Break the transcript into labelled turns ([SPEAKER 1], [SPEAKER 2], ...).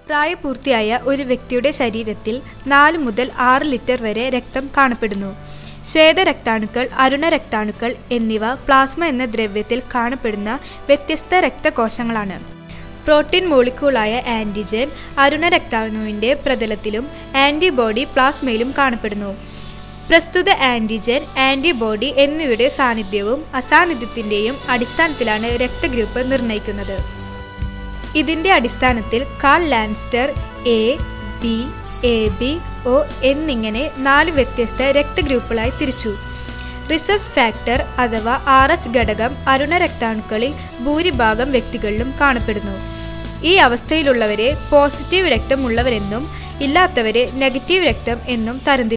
[SPEAKER 1] പ്രായപൂർത്തിയായ ഒരു വ്യക്തിയുടെ ശരീരത്തിൽ നാല് മുതൽ ആറ് ലിറ്റർ വരെ രക്തം കാണപ്പെടുന്നു ശ്വേതരക്താണുക്കൾ അരുണരക്താണുക്കൾ എന്നിവ പ്ലാസ്മ എന്ന ദ്രവ്യത്തിൽ കാണപ്പെടുന്ന വ്യത്യസ്ത രക്തകോശങ്ങളാണ് പ്രോട്ടീൻ മോളിക്യൂളായ ആൻറ്റിജൻ അരുണരക്താണുവിൻ്റെ പ്രതലത്തിലും ആൻറ്റിബോഡി പ്ലാസ്മയിലും കാണപ്പെടുന്നു പ്രസ്തുത ആൻറ്റിജൻ ആൻറ്റിബോഡി എന്നിവയുടെ സാന്നിധ്യവും അസാന്നിധ്യത്തിൻ്റെയും അടിസ്ഥാനത്തിലാണ് രക്തഗ്രൂപ്പ് നിർണ്ണയിക്കുന്നത് ഇതിന്റെ അടിസ്ഥാനത്തിൽ Karl Landsteiner A B A B O എന്നിങ്ങനെ നാല് വ്യത്യസ്ത രക്തഗ്രൂപ്പുകളായി തിരിച്ചു റിസസ് ഫാക്ടർ അഥവാ ആർ എച്ച് ഘടകം അരുണരക്താണുക്കളിൽ ഭൂരിഭാഗം വ്യക്തികളിലും കാണപ്പെടുന്നു ഈ അവസ്ഥയിലുള്ളവരെ പോസിറ്റീവ് രക്തം ഉള്ളവരെന്നും ഇല്ലാത്തവരെ നെഗറ്റീവ് രക്തം എന്നും തരംതിരിച്ചു